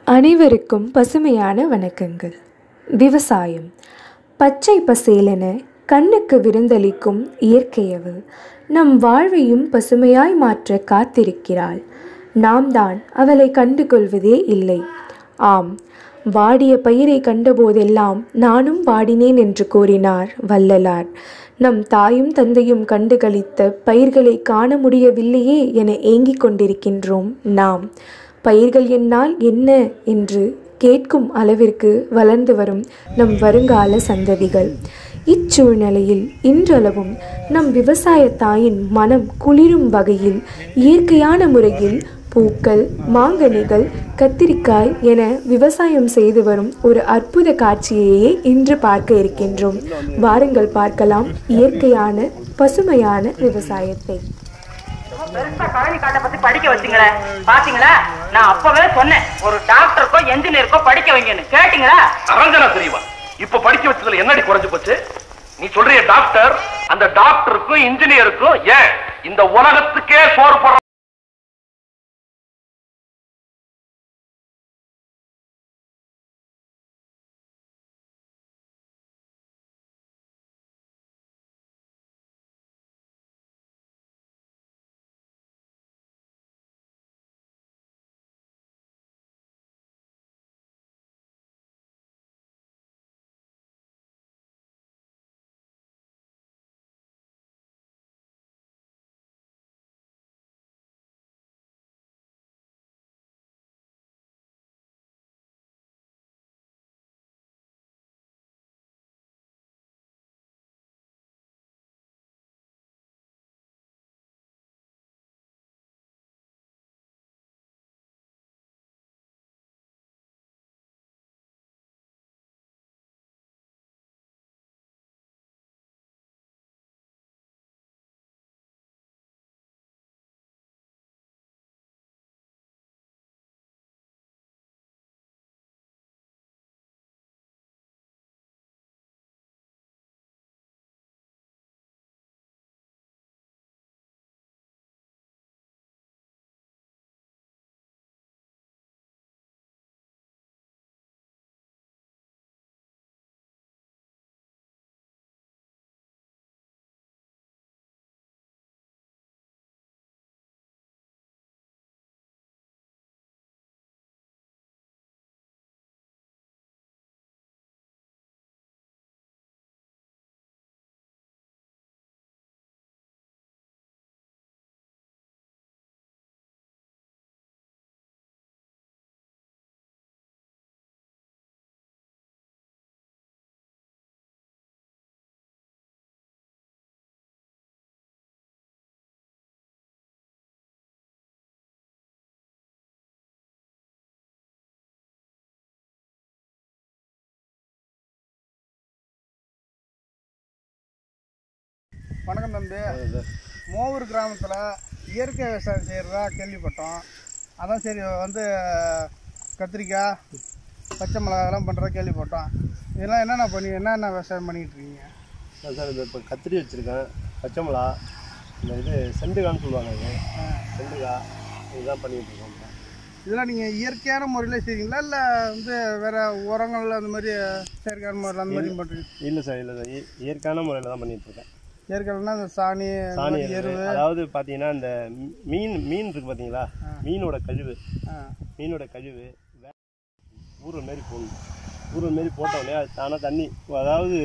அனைவருக்கும் பசுமையான வணக்கங்கள் விவசாயம் பச்சை பசேலென கண்ணுக்கு விருந்தளிக்கும் இயற்கையவள் நம் வாழ்வையும் பசுமையாய் மாற்ற காத்திருக்கிறாள் நாம் தான் அவளை கண்டுகொள்வதே இல்லை ஆம் வாடிய பயிரை கண்டபோதெல்லாம் நானும் வாடினேன் என்று கூறினார் வள்ளலார் நம் தாயும் தந்தையும் கண்டுகளித்த பயிர்களை காண முடியவில்லையே என ஏங்கிக் கொண்டிருக்கின்றோம் நாம் பயிர்கள் என்னால் என்ன என்று கேட்கும் அளவிற்கு வளர்ந்து வரும் நம் வருங்கால சந்ததிகள் இச்சூழ்நிலையில் இன்றளவும் நம் விவசாய தாயின் மனம் குளிரும் வகையில் இயற்கையான முறையில் பூக்கள் மாங்கனிகள் கத்திரிக்காய் என விவசாயம் செய்து வரும் ஒரு அற்புத காட்சியையே இன்று பார்க்க இருக்கின்றோம் வாருங்கள் பார்க்கலாம் இயற்கையான பசுமையான விவசாயத்தை பெருசா கழனி காட்டை பத்தி படிக்க வச்சுங்களே பாத்தீங்களா நான் அப்பவே சொன்னேன் ஒரு டாக்டருக்கோ என்ஜினியருக்கோ படிக்க வைங்கன்னு கேட்டீங்களா அரஞ்சனா தெரியுமா இப்ப படிக்க வச்சதுல என்னடி குறைஞ்சு போச்சு நீ சொல்றிய டாக்டர் அந்த டாக்டருக்கும் இன்ஜினியருக்கும் ஏன் இந்த உலகத்துக்கே சோறு போடுற வணக்கம் தம்பி மோவூர் கிராமத்தில் இயற்கை விவசாயம் செய்கிறதா கேள்விப்பட்டோம் அதான் சரி வந்து கத்திரிக்காய் பச்சை மிளகாய் அதெல்லாம் பண்ணுறதா கேள்விப்பட்டோம் இதெல்லாம் என்னென்ன பண்ணி என்னென்ன விவசாயம் பண்ணிகிட்டு இருக்கீங்க சார் சார் இது இப்போ கத்திரி வச்சுருக்கேன் பச்சை மிளகா இந்த இது செண்டுகான்னு சொல்லுவாங்க இது செண்டுகா இதுதான் பண்ணிகிட்டு இருக்கோம் இப்போ. இதெல்லாம் நீங்கள் இயற்கையான முறையில் செய்றீங்களா இல்லை வந்து வேறு உரங்கள் அந்த மாதிரி செயற்கையான முறையில் அந்த மாதிரி பண்ணுறீங்க இல்லை சார் இல்லை சார் இய- இயற்கையான முறையில் தான் பண்ணிகிட்டு இருக்கேன் இயற்கைனா இந்த சாணி அந்த சாணி மாதிரி எருவு எருவு. அதாவது பார்த்தீங்கன்னா இந்த மீ- மீன் மீன் இருக்கு பார்த்தீங்களா மீனோட கழிவு ஆ மீனோட கழிவு வே- ஊறுற மாரி போடணும் ஊறுற மாரி போட்டோடனே அது தானாக தண்ணி அதாவது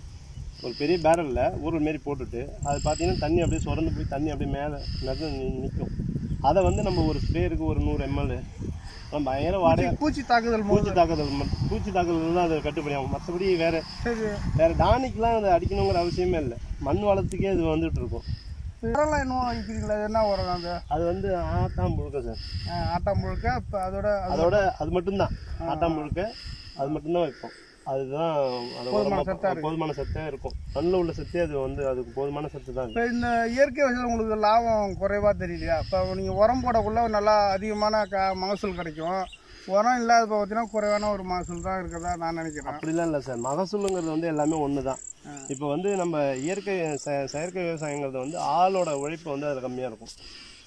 ஒரு பெரிய பேரலில் ஊறுற மாரி போட்டுட்டு அது பார்த்தீங்கன்னா தண்ணி அப்படியே சுரந்து போய் தண்ணி அப்படியே மேலே நது நிற்கும் அதை வந்து நம்ம ஒரு ஸ்ப்ரேயருக்கு ஒரு நூறு எம்எல் நம்ம பயங்கர வாடகை பூச்சி தாக்குதல் பூச்சி போது தாக்குதல் மட்டும் பூச்சி தாக்குதல் தான் அது கட்டுப்படியாகும் மற்றபடி வேற சரி வேற டானிக்லாம் அதை அடிக்கணுங்கிற அவசியமே இல்லை மண் வளத்துக்கே இது வந்துட்டு இருக்கும் உரம்லாம் இன்னும் வைக்கிறீங்களா அது என்ன உரம் அது அது வந்து ஆட்டாம் முழுக்க சார் ஆ, ஆட்டாம் முழுக்க இப்போ அதோட அது அதோட அது மட்டும்தான் ஆட்டாம் முழுக்க அது மட்டும்தான் வைப்போம் அதுதான் அது போதுமான உரமா- சத்தா இருக்கு. போதுமான சத்தே இருக்கும் மண்ணில் உள்ள சத்தே அது வந்து அதுக்கு போதுமான சத்து தான் இப்போ இந்த இயற்கை விவசாயம் உங்களுக்கு லாபம் குறைவா தெரியலையா இப்போ நீங்கள் உரம் போடக்குள்ள நல்லா அதிகமான க மகசூல் கிடைக்கும் உரம் இல்லாத பார்த்தீங்கன்னா குறைவான ஒரு மகசூல் தான் இருக்கிறதா நான் நினைக்கிறேன் அப்படிலாம் இல்லை சார் மகசூலுங்கிறது வந்து எல்லாமே ஒன்று தான் இப்போ வந்து நம்ம இயற்கை செ- செயற்கை விவசாயங்கிறது வந்து ஆளோட உழைப்பு வந்து அதில் கம்மியாக இருக்கும்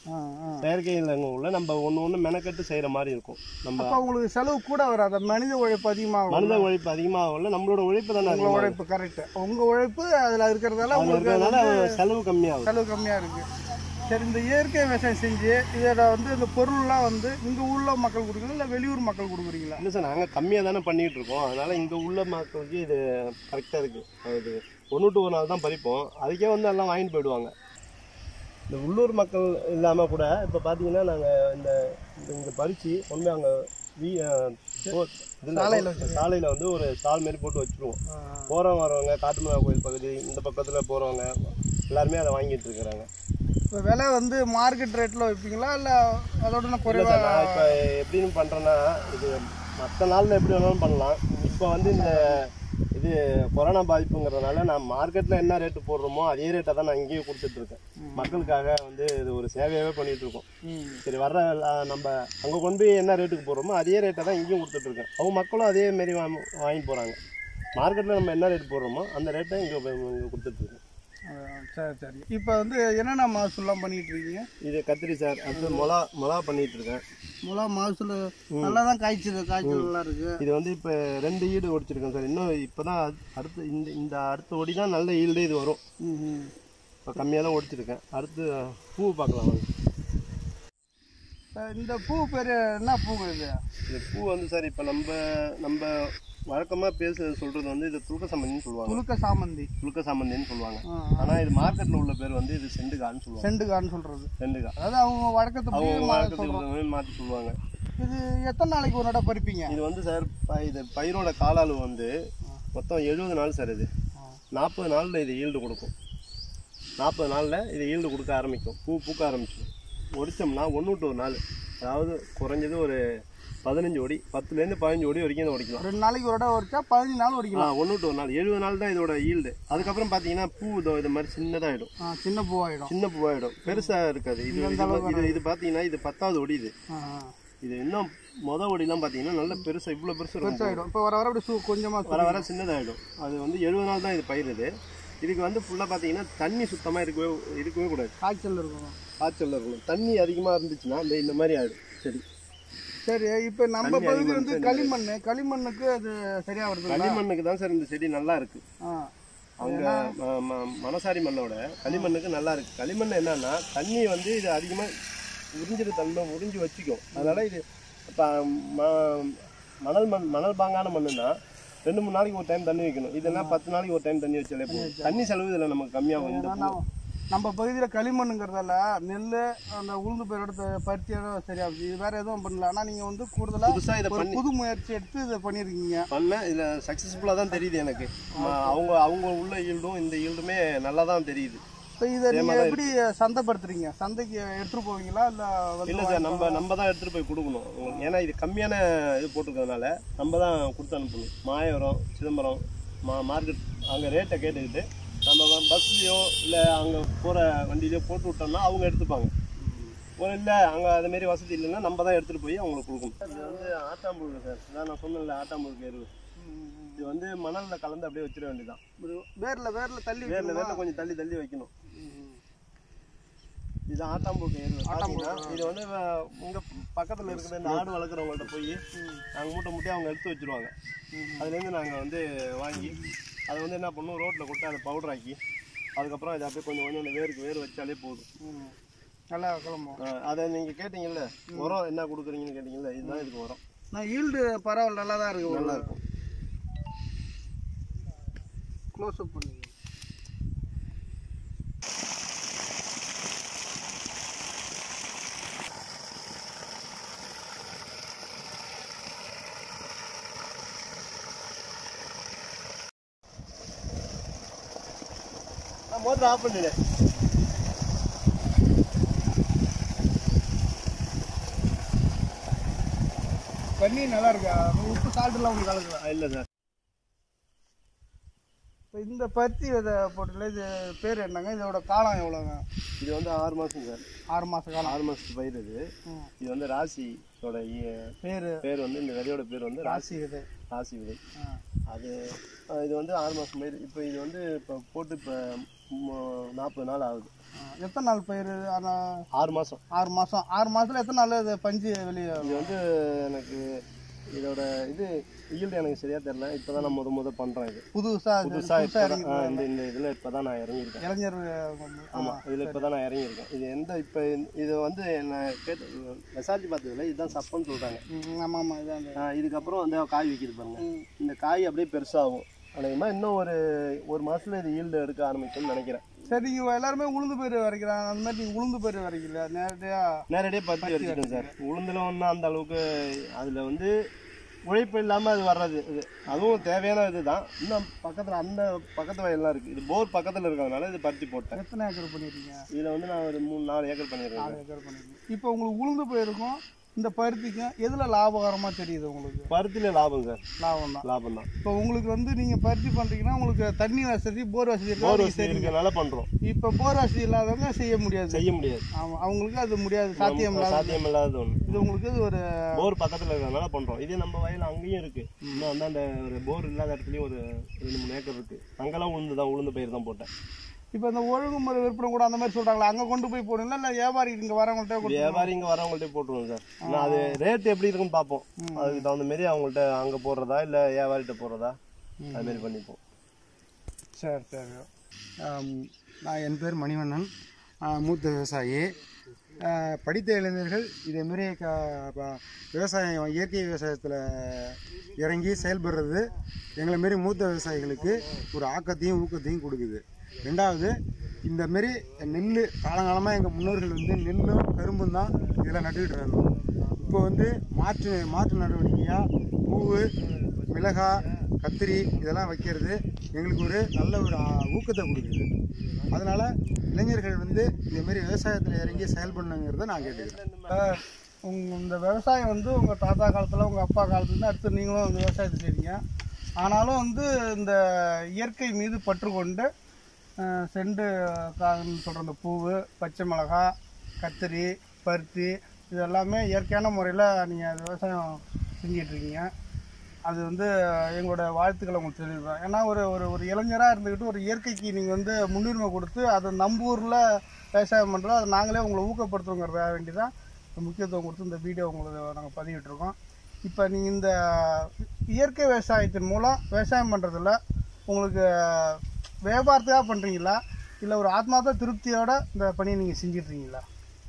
ஆ ஆ செயற்கை உள்ள நம்ம ஒன்று ஒன்று மெனக்கெட்டு செய்கிற மாதிரி இருக்கும் நம்ம அப்போ உங்களுக்கு செலவு கூட வராது மனித உழைப்பு அதிகமாகும் மனித உழைப்பு அதிகமாகல நம்மளோட உழைப்பு தானே உங்க அதிகமாகும். உழைப்பு கரெக்ட் உங்க உழைப்பு அதுல இருக்கிறதால அதுல உங்களுக்கு இருக்கிறதுனால வந்து செலவு கம்மியாகும் செலவு கம்மியா இருக்கு சரி இந்த இயற்கை விவசாயம் செஞ்சு இதோட வந்து இந்த பொருள்லாம் வந்து இங்க உள்ள மக்கள் கொடுக்குறீங்களா இல்ல வெளியூர் மக்கள் கொடுக்குறீங்களா இல்லை சார் நாங்கள் கம்மியாக தானே பண்ணிகிட்டு இருக்கோம் அதனால் இங்கே உள்ள மக்களுக்கு இது கரெக்டாக இருக்குது அது ஒன்று டு ஒரு நாள் தான் பறிப்போம் அதுக்கே வந்து எல்லாம் வாங்கிட்டு போயிடுவாங்க இந்த உள்ளூர் மக்கள் இல்லாமல் கூட இப்போ பார்த்தீங்கன்னா நாங்கள் இந்த இங்கே பறித்து கொண்டு அங்கே வீ சாலையில சாலையில் வந்து ஒரு ஸ்டால் மாரி போட்டு வச்சுருவோம் போகிறவங்க வரவங்க காட்டுமலை கோயில் பகுதி இந்த பக்கத்தில் போகிறவங்க எல்லாருமே அதை வாங்கிட்டு இருக்கிறாங்க இப்போ விலை வந்து மார்க்கெட் ரேட்ல வைப்பீங்களா இல்ல அதோட இன்னும் இல்லை குறைவா சார் நான் இப்போ எப்படின்னு பண்ணுறேன்னா இது மற்ற நாளில் எப்படி வேணாலும் பண்ணலாம் இப்போ வந்து இந்த இது கொரோனா பாதிப்புங்கிறதுனால நான் மார்க்கெட்டில் என்ன ரேட்டு போடுறோமோ அதே ரேட்டை தான் நான் இங்கேயே கொடுத்துட்ருக்கேன் மக்களுக்காக வந்து இது ஒரு சேவையாகவே பண்ணிட்டு இருக்கோம் ம். சரி வர்ற அஹ், நம்ம அங்கே கொண்டு போய் என்ன ரேட்டுக்கு போடுறோமோ அதே ரேட்டை தான் இங்கேயும் கொடுத்துட்ருக்கேன் அவங்க மக்களும் அதே மாரி வாங்க வாங்கிட்டு போகிறாங்க மார்க்கெட்டில் நம்ம என்ன ரேட் போடுறோமோ அந்த ரேட்டை இங்கே இங்கே கொடுத்துட்ருக்கேன் ஆ, சரி சரி இப்போ வந்து என்னென்ன மகசூல்லாம் பண்ணிட்டு இருக்கீங்க இது கத்திரி சார் அடுத்து மொளா மொளா பண்ணிட்டு இருக்கேன் முலா மகசூல் நல்லா தான் காய்ச்சல் காய்ச்சல் நல்லா இருக்கு இது வந்து இப்போ ரெண்டு ஈடு ஒடிச்சிருக்கேன் சார் இன்னும் இப்போ தான் அடுத்து இந்த இந்த அடுத்த ஒடி தான் நல்ல ஈல்டு இது வரும் ம், ம். இப்போ கம்மியாக தான் ஒடிச்சிருக்கேன் அடுத்து பூ பார்க்கலாம் வாங்க அஹ் இந்த பூ பேர் என்ன பூங்க இது இது பூ வந்து சார் இப்போ நம்ம நம்ம வழக்கமாக பேச சொல்கிறது வந்து இது துளுக்க சம்மந்தின்னு சொல்லுவாங்க துளுக்க சாமந்தி துளுக்க சாமந்தின்னு சொல்லுவாங்க ஆ, ஆனால் இது மார்க்கெட்டில் உள்ள பேர் வந்து இது செண்டுகான்னு சொல்லுவாங்க செண்டுகான்னு சொல்றது செண்டுகா அதாவது அவங்க வழக்கத்தை அவங்க போய் மா- வழக்கத்துக்கு சொல்றோம் உள்ள மாதிரி மாற்றி சொல்லுவாங்க இது எத்தனை நாளைக்கு ஒரு நட பறிப்பீங்க இது வந்து சார் ப- இது பயிரோட கால அளவு வந்து மொத்தம் எழுபது நாள் சார் இது நாற்பது நாளில் இது ஈல்டு கொடுக்கும் நாற்பது நாளில் இது ஈல்டு கொடுக்க ஆரம்பிக்கும் பூ பூக்க ஆரம்பிச்சிடும் ஒடிச்சோம்னா ஒன்று விட்டு ஒரு நாள் அதாவது குறைஞ்சது ஒரு பதினஞ்சு ஒடி பத்துலேருந்து பதினஞ்சு ஒடி வரைக்கும் இதை ஒடிக்கலாம் ரெண்டு நாளைக்கு ஒரு இடம் வரைச்சா பதினஞ்சு நாள் ஆ வரைக்கலாம் ஒன்று விட்டு ஒரு நாள் எழுபது நாள் தான் இதோட ஈல்டு அதுக்கப்புறம் பார்த்தீங்கன்னா பூ இதோ இது மாதிரி சின்னதாகிடும் ஆ, சின்ன பூவாயிடும் சின்ன பூவாயிடும் பெருசாக இருக்காது இது இது இது இது பார்த்தீங்கன்னா இது பத்தாவது ஒடி இது ஆ, ஆ. இது இன்னும் மொத ஒடிலாம் பார்த்தீங்கன்னா நல்ல பெருசாக இவ்வளோ பெருசு இருக்கும் பெருசாயிடும் இப்போ வர வர அப்படி சூ கொஞ்சமா வர வர சின்னதாகிடும் அது வந்து எழுபது நாள் தான் இது பயிர் இது இதுக்கு வந்து ஃபுல்லாக பார்த்தீங்கன்னா தண்ணி சுத்தமாக இருக்கவே இருக்கவே கூடாது காய்ச்சல் இருக்கும் காய்ச்சல் இருக்கணும் தண்ணி அதிகமாக இருந்துச்சுன்னா இந்த இந்த மாதிரி ஆகிடும் சரி சரி இப்போ நம்ம தண்ணி பகுதி அதிகமா வந்து இருந்துச்சு. களிமண் களிமண்ணுக்கு அது சரியா வருதுங்களா களிமண்ணுக்கு தான் சார் இந்த செடி நல்லா இருக்கு ஆ அவங்க ம- ம- மணசாரி மண்ணோட களிமண்ணுக்கு நல்லா இருக்கு களிமண் என்னன்னா தண்ணி வந்து இது அதிகமாக உறிஞ்சிற தன்மை உறிஞ்சி வச்சுக்கும் அதனால இது இப்போ மணல் மண் மணல் பாங்கான மண்ணுன்னா ரெண்டு மூணு நாளைக்கு ஒரு டைம் தண்ணி வைக்கணும் இதெல்லாம் பத்து நாளைக்கு ஒரு டைம் தண்ணி வச்சாலே போதும் தண்ணி செலவு இதில் நமக்கு கம்மியாகும் இந்த பூ. நம்ம- நம்ம பகுதியில் களிமண்ணுங்கிறதால நெல் அந்த உளுந்து பயிரோட த- பருத்தியோட சரியாகுது இது வேற எதுவும் பண்ணல ஆனால் நீங்கள் வந்து கூடுதலாக புதுசா இதை ஒரு பண்ணி புது முயற்சி எடுத்து இதை பண்ணியிருக்கீங்க பண்ணேன் இதில் சக்ஸஸ்ஃபுல்லாக தான் தெரியுது எனக்கு ம- அவங்க அவங்க உள்ள ஈல்டும் இந்த ஈல்டுமே நல்லா தான் தெரியுது இப்போ இதை நீங்கள் எப்படி சந்தைப்படுத்துறீங்க சந்தைக்கு எடுத்துகிட்டு போவீங்களா இல்லை இல்லை வந்து சார் நம்ம நம்ம தான் எடுத்துகிட்டு போய் கொடுக்கணும் உங்களுக்கு. ஏன்னா இது கம்மியான இது போட்டிருக்கிறதுனால நம்ம தான் கொடுத்து அனுப்பணும் மாயவரம் சிதம்பரம் மா மார்க்கெட் அங்கே ரேட்டை கேட்டுக்கிட்டு நம்ம பஸ்லேயோ இல்லை அங்கே போகிற வண்டியிலையோ போட்டு விட்டோம்னா அவங்க எடுத்துப்பாங்க ஒரு இல்லை அங்கே அதுமாரி வசதி இல்லைன்னா நம்ம தான் எடுத்துகிட்டு போய் அவங்களுக்கு கொடுக்கணும் இது வந்து ஆட்டாம்புழுக்கு சார் இதான் நான் சொன்னேன்ல ஆட்டாம்புழுக்கு எருவு இது வந்து மணலில் கலந்து அப்படியே வச்சிட வேண்டியதான் வேரில் வேரில் தள்ளி வேர்ல வேர்ல கொஞ்சம் தள்ளி தள்ளி வைக்கணும் இது ஆட்டாம்பூக்கு எருவு பாத்தீங்கன்னா இது வந்து வ- உங்க பக்கத்துல இருக்கிற இந்த ஆடு வளர்க்குறவங்கள்ட்ட போய் நாங்க மூட்டை மூட்டையை அவங்க எடுத்து வச்சிருவாங்க அதுலேருந்து நாங்க வந்து வாங்கி அதை வந்து என்ன பண்ணுவோம் ரோட்ல கொண்டு அதை பவுடர் ஆக்கி அதுக்கப்புறம் இதை அப்படியே கொஞ்சம் கொஞ்சம் வேருக்கு வேர் வச்சாலே போதும் ம். நல்லா கிளம்பும் அஹ் அதை நீங்க கேட்டீங்கல்ல உரம் என்ன கொடுக்குறீங்கன்னு கேட்டீங்கல்ல இதுதான் இதுக்கு உரம் நான் ஈல்டு பரவாயில்ல நல்லா தான் இருக்கு நல்லா இருக்கும் க்ளோஸ் அப் பண்ணி மோட்டர் ஆஃப் பண்ணிடு தண்ணி நல்லா இருக்கா உப்பு சால்ட்டுலாம் உங்களுக்கு கலக்குதா இல்லை சார் இப்போ இந்த பருத்தி விதை போட்டுல இது பேர் என்னங்க இதோட காலம் எவ்வளோங்க இது வந்து ஆறு மாசம் சார் ஆறு மாத காலம் ஆறு மாசத்து பயிர் இது ம். இது வந்து ராசியோட இ- பேர் பேர் வந்து இந்த விதையோட பேர் வந்து ராசி ராசி விதை ராசி விதை ஆ. அது அஹ் இது வந்து ஆறு மாதம் பயிர் இப்போ இது வந்து இப்போ போட்டு இப்போ நாற்பது நாள் ஆகுது எத்தனை நாள் பயிர் அந்த ஆறு மாதம் ஆறு மாதம் ஆறு மாதத்துல எத்தனை நாள் இது பஞ்சு வெளியே இது வந்து எனக்கு இதோட இது ஈல்டு எனக்கு சரியா தெரியல இப்பதான் நான் முத முத பண்றேன் இது புதுசா இது புதுசா புதுசா இப்பதான் ஆ, இறங்கி இந்த இந்த இதுல இப்பதான் நான் இறங்கியிருக்கேன் இளைஞர் ஆமா இதுல இப்பதான் நான் இறங்கியிருக்கேன் இது எந்த இப்ப இது வந்து நான் கேட்டு விசாரிச்சு பார்த்ததுல இதுதான் சப்பன்னு சொல்றாங்க ம், ஆமா ஆமா இதான் அந்த ஆ, இதுக்கப்புறம் வந்து காய் வைக்கிது பாருங்க இந்த காய் அப்படியே பெருசாகும் அநேகமாக இன்னும் ஒரு ஒரு மாசத்துல இது ஈல்டு எடுக்க ஆரம்பிக்கும்னு நினைக்கிறேன் சரி இவங்க எல்லாருமே உளுந்து பயிர் வரைக்கிறாங்க அந்த மாதிரி நீங்க உளுந்து பயிர் வரைக்கல நேரடியா நேரடியாக பருத்தி வச்சுட்டேன் சார் உளுந்துல ஒன்றும் அந்த அளவுக்கு அதில் வந்து உழைப்பு இல்லாமல் அது வர்றது இது அதுவும் தேவையான இதுதான் இன்னும் பக்கத்தில் அந்த பக்கத்து வயல்லாம் இருக்குது இது போர் பக்கத்தில் இருக்கிறதுனால இது பருத்தி போட்டேன் எத்தனை ஏக்கர் பண்ணிருக்கீங்க இதில் வந்து நான் ஒரு மூணு நாலு ஏக்கர் பண்ணியிருக்கேன் நாலு ஏக்கர் பண்ணிருக்கீங்க இப்போ உங்களுக்கு உளுந்து பயிருக்கும் இந்த பருத்திக்கும் எதுல லாபகரமா தெரியுது உங்களுக்கு பருத்தியில் லாபம் சார் லாபம் தான் லாபம் தான் இப்போ உங்களுக்கு வந்து நீங்க பருத்தி பண்றீங்கன்னா உங்களுக்கு தண்ணி வசதி போர் வசதி இருக்கா போர் நீங்க வசதி செய்றீங்க. இருக்கிறதுனால பண்ணுறோம் இப்போ போர் வசதி இல்லாதவங்க செய்ய முடியாது செய்ய முடியாது ஆமா அவங்களுக்கு அது முடியாது சாத்தியம் இல்லாத சாத்தியம் இல்லாதது ஒன்று இது உங்களுக்கு இது ஒரு போர் பக்கத்தில் இருக்கிறதுனால பண்ணுறோம் இதே நம்ம வயல் அங்கேயும் இருக்குது இன்னும் வந்து அந்த ஒரு போர் இல்லாத இடத்துலையும் ஒரு ரெண்டு மூணு ஏக்கர் இருக்குது அங்கெல்லாம் உளுந்து தான் உளுந்து பயிர் தான் போட்டேன் இப்போ இந்த ஒழுங்குமுறை விற்பனை கூட அந்த மாதிரி சொல்றாங்களா அங்க கொண்டு போய் போடுங்களா இல்ல வியாபாரி இங்க வரவங்கள்ட்ட கொடுத்து வியாபாரி இங்கே வரவங்கள்ட்ட போட்டுருவோம் சார் நான் அது ரேட் எப்படி இருக்குன்னு பார்ப்போம் அதுக்கு தகுந்த மாரி அவங்கள்ட்ட அங்கே போடுறதா இல்லை வியாபாரிகிட்ட போடுறதா அது மாதிரி பண்ணிப்போம் சரி சரி ஆம், நான் என் பேர் மணிவண்ணன் ஆ, மூத்த விவசாயி ஆ, படித்த இளைஞர்கள் இதேமாரி க ப- விவசாயம் இயற்கை விவசாயத்தில் இறங்கி செயல்படுறது எங்களை மாரி மூத்த விவசாயிகளுக்கு ஒரு ஆக்கத்தையும் ஊக்கத்தையும் கொடுக்குது ரெண்டாவது இந்த மாரி நெல் காலங்காலமாக எங்கள் முன்னோர்கள் வந்து நெல்லும் கரும்பும் தான் இதெல்லாம் நட்டுக்கிட்டு இருந்தோம் இப்போ வந்து மாற்று மாற்று நடவடிக்கையாக பூவு மிளகாய் கத்திரி இதெல்லாம் வைக்கிறது எங்களுக்கு ஒரு நல்ல ஒரு ஆ, ஊக்கத்தை கொடுக்குது அதனால் இளைஞர்கள் வந்து இதேமாரி விவசாயத்தில் இறங்கி செயல்படணுங்கிறத நான் கேட்டுக்கிறேன் உங்க இந்த விவசாயம் வந்து உங்க தாத்தா காலத்துல உங்க அப்பா காலத்துல இருந்து அடுத்து நீங்களும் இந்த விவசாயத்தை செய்றீங்க ஆனாலும் வந்து இந்த இயற்கை மீது பற்று கொண்டு அஹ், செண்டு கான்னு சொல்ற அந்த பூவு பச்சை மிளகாய் கத்திரி பருத்தி இது எல்லாமே இயற்கையான முறையில் நீங்கள் விவசாயம் செஞ்சிட்டு இருக்கீங்க அது வந்து எங்களோட வாழ்த்துக்களை உங்களுக்கு தெரிவிப்பேன் ஏன்னா ஒரு ஒரு ஒரு இளைஞராக இருந்துக்கிட்டு ஒரு இயற்கைக்கு நீங்கள் வந்து முன்னுரிமை கொடுத்து அதை நம்ம ஊரில் விவசாயம் பண்ணுறோம் அதை நாங்களே உங்களை ஊக்கப்படுத்துறோங்கிறத வேண்டி தான் முக்கியத்துவம் கொடுத்து இந்த வீடியோ உங்களுக்கு நாங்கள் பதிவிட்டுருக்கோம் இப்போ நீங்கள் இந்த இயற்கை விவசாயத்தின் மூலம் விவசாயம் பண்ணுறதுல உங்களுக்கு வியாபாரத்துக்காக பண்ணுறீங்களா இல்லை ஒரு ஆத்மார்த்த திருப்தியோட இந்த பணியை நீங்கள் செஞ்சிட்ருக்கீங்களா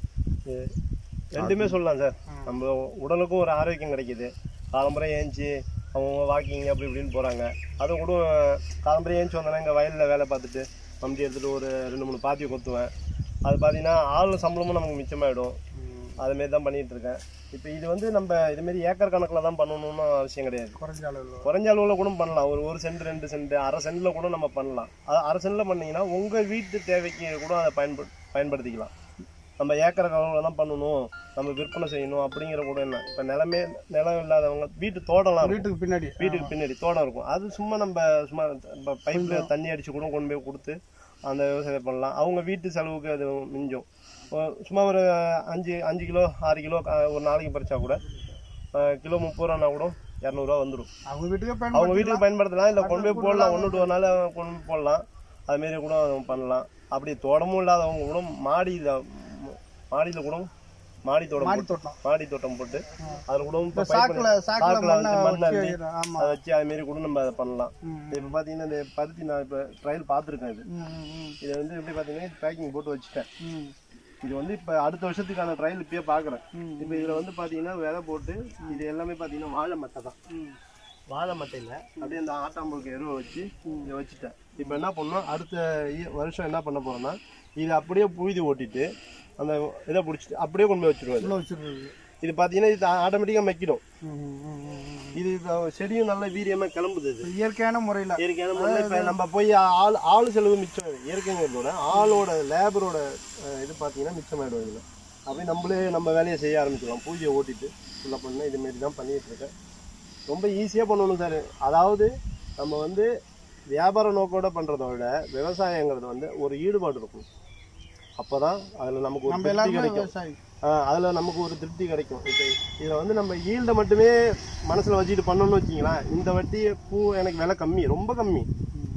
ரெண்டுமே சொல்லலாம் சார் நம்ம உடலுக்கும் ஒரு ஆரோக்கியம் கிடைக்குது காலம்பரை ஏஞ்சி அவங்க வாக்கிங் அப்படி இப்படின்னு போகிறாங்க அது கூட காலம்பரை ஏஞ்சி வந்தோன்னா எங்கள் வயலில் வேலை பார்த்துட்டு மம்டி எடுத்துகிட்டு ஒரு ரெண்டு மூணு பாத்தியை கொத்துவேன் அது பார்த்தீங்கன்னா ஆள் சம்பளமும் நமக்கு மிச்சமாயிடும் அதுமாரி தான் பண்ணிகிட்டு இருக்கேன் இப்போ இது வந்து நம்ம இதுமாரி ஏக்கர் கணக்கில் தான் பண்ணணும்னு அவசியம் கிடையாது குறைஞ்ச அளவில் குறைஞ்ச அளவில் கூட பண்ணலாம் ஒரு ஒரு சென்ட் ரெண்டு சென்ட் அரை சென்டில் கூட நம்ம பண்ணலாம் அது அரை சென்டில் பண்ணீங்கன்னா உங்கள் வீட்டு தேவைக்கு கூட அதை பயன்படு பயன்படுத்திக்கலாம் நம்ம ஏக்கர் அளவில் தான் பண்ணணும் நம்ம விற்பனை செய்யணும் அப்படிங்கிற கூட என்ன இப்போ நிலமே நிலம் இல்லாதவங்க வீட்டு தோட்டம்லாம் இருக்கும். வீட்டுக்கு பின்னாடி வீட்டுக்கு பின்னாடி தோட்டம் இருக்கும் அது சும்மா நம்ம சும்மா இப்போ பைப்பில் தண்ணி அடிச்சு கூட கொண்டு போய் கொடுத்து அந்த விவசாயம் பண்ணலாம் அவங்க வீட்டு செலவுக்கு அது மிஞ்சும் ஒ- சும்மா ஒரு அஞ்சு அஞ்சு கிலோ ஆறு கிலோ க- ஒரு நாளைக்கு பறிச்சா கூட அஹ், கிலோ முப்பது ரூபானா கூட இரநூறுவா வந்துடும் அவங்க வீட்டுக்கே அவங்க பயன்படுத்தி வீட்டுக்கு பயன்படுத்தலாம் இல்லை கொண்டு போய் போடலாம் ஒன்று டூ நாள் கொண்டு போய் போடலாம் அதுமாரி கூட பண்ணலாம் அப்படி தோட்டமும் இல்லாதவங்க கூட மாடியில் மாடியில் கூட மாடி தோட்டம் மாடி போட்டு- தோட்டம் மாடி தோட்டம் போட்டு அதில் கூட இப்போ இப்ப சாக்கில் pipe- சாக்கில் சாக்குல மண்ணை வச்சு மண்ணை வச்சு அள்ளி வைக்கிறோம். ஆமா அதை வச்சு அதுமாரி கூட நம்ம அதை பண்ணலாம் ம். இப்போ பார்த்தீங்கன்னா இந்த பருத்தி நான் இப்போ ட்ரையல் பார்த்துருக்கேன் இது ம், ம், ம், இதை வந்து எப்படி பார்த்தீங்கன்னா பேக்கிங் போட்டு வச்சுட்டேன் ம். இது வந்து இப்போ அடுத்த வருஷத்துக்கான ட்ரையல் இப்பயே பார்க்குறேன் இப்போ இதில் வந்து பார்த்தீங்கன்னா விதை போட்டு இது எல்லாமே பார்த்தீங்கன்னா வாழை மட்டை தான் வாழை மட்டையில் அப்படியே அந்த ஆட்டாம்புழுக்கு எருவை வச்சு இதை வச்சுட்டேன் இப்போ என்ன பண்ணணும் அடுத்த இய- வருஷம் என்ன பண்ண போறோம்னா இதை அப்படியே புழுதி ஓட்டிட்டு அந்த இதை பிடிச்சிட்டு அப்படியே கொண்டு போய் வச்சிருவேன் உள்ள வச்சிருக்குது இது பார்த்தீங்கன்னா இது ஆட்டோமேட்டிக்காக மக்கிடும் ம், ம், ம், ம். இது இப்ப செடியும் நல்ல வீரியமாக கிளம்புது இது இயற்கையான முறையில் இயற்கையான முறையில் இப்போ நம்ம போய் ஆள் ஆள் செலவு மிச்சம் இயற்கைங்கிறதோட ஆளோட லேபரோட இது பார்த்தீங்கன்னா மிச்சமாயிடும் இதில் அப்படியே நம்மளே நம்ம வேலையை செய்ய ஆரம்பிச்சிடலாம் பூஜையை ஓட்டிட்டு ஃபுல்லாக பண்ண இதுமாரி தான் பண்ணிட்டு இருக்கேன் ரொம்ப ஈஸியாக பண்ணணும் சார் அதாவது நம்ம வந்து வியாபார நோக்கோட பண்ணுறத விட விவசாயங்கிறது வந்து ஒரு ஈடுபாடு இருக்கும் அப்போ தான் அதில் நமக்கு ஒரு நம்ம திருப்தி எல்லாருமே கிடைக்கும் விவசாயி அதில் நமக்கு ஒரு திருப்தி கிடைக்கும் இப்போ இதில் வந்து நம்ம ஈல்டை மட்டுமே மனசில் வச்சுட்டு பண்ணோம்னு வச்சிங்களேன் இந்த வட்டி பூ எனக்கு விலை கம்மி ரொம்ப கம்மி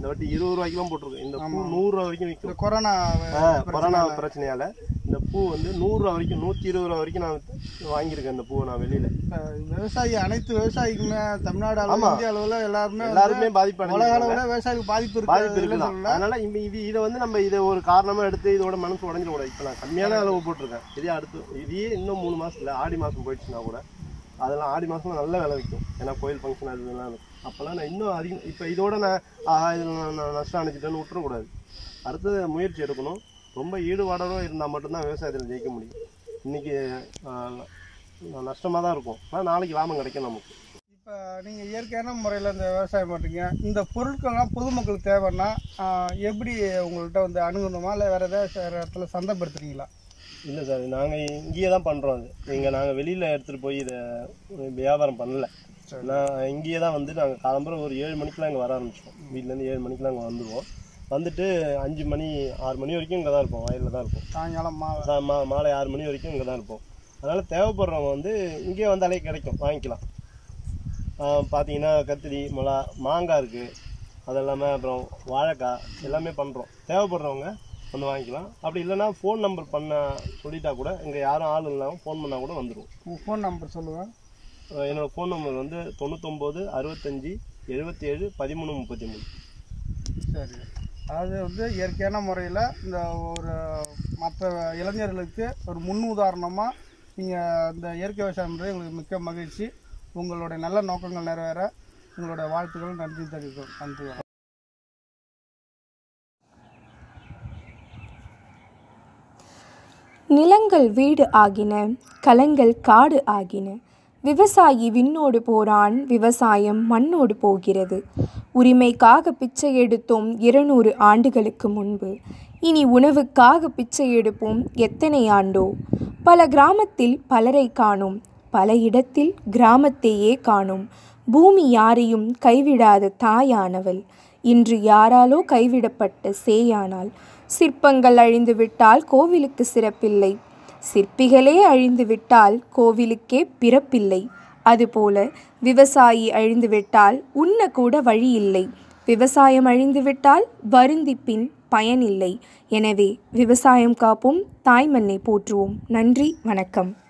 இந்த வாட்டி இருபது ரூபாய்க்குலாம் போட்டிருக்கு இந்த பூ நூறு ரூபா வரைக்கும் இந்த விற்கும் கொரோனா ஆ, கொரோனா பிரச்சனையால இந்த பூ வந்து நூறு ரூபா வரைக்கும் நூத்தி இருபது ரூபா வரைக்கும் நான் வாங்கியிருக்கேன் இந்த பூவை நான் வெளியில அஹ் விவசாயி அனைத்து விவசாயிக்குமே தமிழ்நாடு அளவு ஆமா. இந்திய அளவுல எல்லாருமே வந்து எல்லாருமே பாதிப்பு உலக அடைஞ்சிருக்காங்க. அளவுல விவசாயிக்கு பாதிப்பு பாதிப்பு இருக்கு இருக்குதான் சொல்லல அதனால இந்த இது இதை வந்து நம்ம இதை ஒரு காரணமா எடுத்து இதோட மனசு உடஞ்சிடக்கூடாது இப்போ நான் கம்மியான அளவு போட்டிருக்கேன் இதே அடுத்து இதே இன்னும் மூணு மாசத்துல ஆடி மாசம் போயிடுச்சுன்னா கூட அதெல்லாம் ஆடி மாசம் நல்ல விலை விற்கும் ஏன்னா கோயில் ஃபங்க்ஷன் அது இதெல்லாம் இருக்கும் அப்போல்லாம் நான் இன்னும் அதிகம் இப்போ இதோட நான் ஆஹா இதில் நான் நான் நஷ்டம் அடைச்சிட்டேன்னு விட்டுறக்கூடாது அடுத்தது முயற்சி எடுக்கணும் ரொம்ப ஈடுபாடோட இருந்தால் மட்டும்தான் விவசாயத்தில் ஜெயிக்க முடியும் இன்னைக்கு நஷ்டமாக தான் இருக்கும் ஆனால் நாளைக்கு லாபம் கிடைக்கும் நமக்கு இப்போ நீங்கள் இயற்கையான முறையில் இந்த விவசாயம் பண்ணுறீங்க இந்த பொருட்கள்லாம் பொதுமக்களுக்கு தேவைன்னா ஆஹ், எப்படி உங்கள்கிட்ட வந்து அணுகணுமா இல்லை வேறு ஏதாவது வேறு இடத்துல சந்தைப்படுத்துறீங்களா இல்லை சார் நாங்கள் இங்கேயே தான் பண்ணுறோம் அது இங்கே நாங்கள் வெளியில் எடுத்துகிட்டு போய் இதை வியாபாரம் பண்ணல நான் இங்கேயே தான் வந்து நாங்கள் காலம்பரம் ஒரு ஏழு மணிக்கெலாம் இங்கே வர ஆரம்பிச்சிட்டோம் வீட்டிலேருந்து ஏழு மணிக்கெலாம் இங்கே வந்துடுவோம் வந்துட்டு அஞ்சு மணி ஆறு மணி வரைக்கும் இங்கே தான் இருப்போம் வயலில் தான் இருப்போம் சாயங்காலம் மா சா- மா மாலை ஆறு மணி வரைக்கும் இங்கே தான் இருப்போம் அதனால் தேவைப்படுறவங்க வந்து இங்கே வந்தாலே கிடைக்கும் வாங்கிக்கலாம் ஆஹ் பார்த்தீங்கன்னா கத்திரி மிளகா மாங்காய் இருக்குது அது இல்லாமல் அப்புறம் வாழைக்காய் எல்லாமே பண்ணுறோம் தேவைப்படுறவங்க வந்து வாங்கிக்கலாம் அப்படி இல்லைன்னா ஃபோன் நம்பர் பண்ண சொல்லிட்டா கூட இங்கே யாரும் ஆள் இல்லாமல் ஃபோன் பண்ணால் கூட வந்துடும் உங்கள் ஃபோன் நம்பர் சொல்லுவேன் என்னோட ஃபோன் நம்பர் வந்து தொண்ணூத்தொம்பது அறுபத்தஞ்சி எழுபத்தி ஏழு பதிமூணு முப்பத்தி மூணு சரி அதாவது வந்து இயற்கையான முறையில் இந்த ஒரு மற்ற இளைஞர்களுக்கு ஒரு முன் உதாரணமாக நீங்கள் இந்த இயற்கை விவசாயம் பண்ணுறது எங்களுக்கு மிக்க மகிழ்ச்சி உங்களுடைய நல்ல நோக்கங்கள் நிறைவேற உங்களுடைய வாழ்த்துக்கள் நன்றி தெரிவிக்கிறோம் நன்றி வணக்கம். நிலங்கள் வீடு ஆகின களங்கள் காடு ஆகின விவசாயி விண்ணோடு போறான் விவசாயம் மண்ணோடு போகிறது உரிமைக்காக பிச்சை எடுத்தோம் இருநூறு ஆண்டுகளுக்கு முன்பு இனி உணவுக்காக பிச்சை எடுப்போம் எத்தனை ஆண்டோ பல கிராமத்தில் பலரை காணோம் பல இடத்தில் கிராமத்தையே காணோம் பூமி யாரையும் கைவிடாத தாயானவள் இன்று யாராலோ கைவிடப்பட்ட சேயானாள் சிற்பங்கள் அழிந்து விட்டால் கோவிலுக்கு சிறப்பில்லை சிற்பிகளே அழிந்து விட்டால் கோவிலுக்கே பிறப்பில்லை அதுபோல விவசாயி அழிந்துவிட்டால் உண்ண கூட வழி இல்லை விவசாயம் அழிந்துவிட்டால் வருந்தி பின் பயனில்லை எனவே விவசாயம் காப்போம் தாய்மண்ணை போற்றுவோம் நன்றி வணக்கம்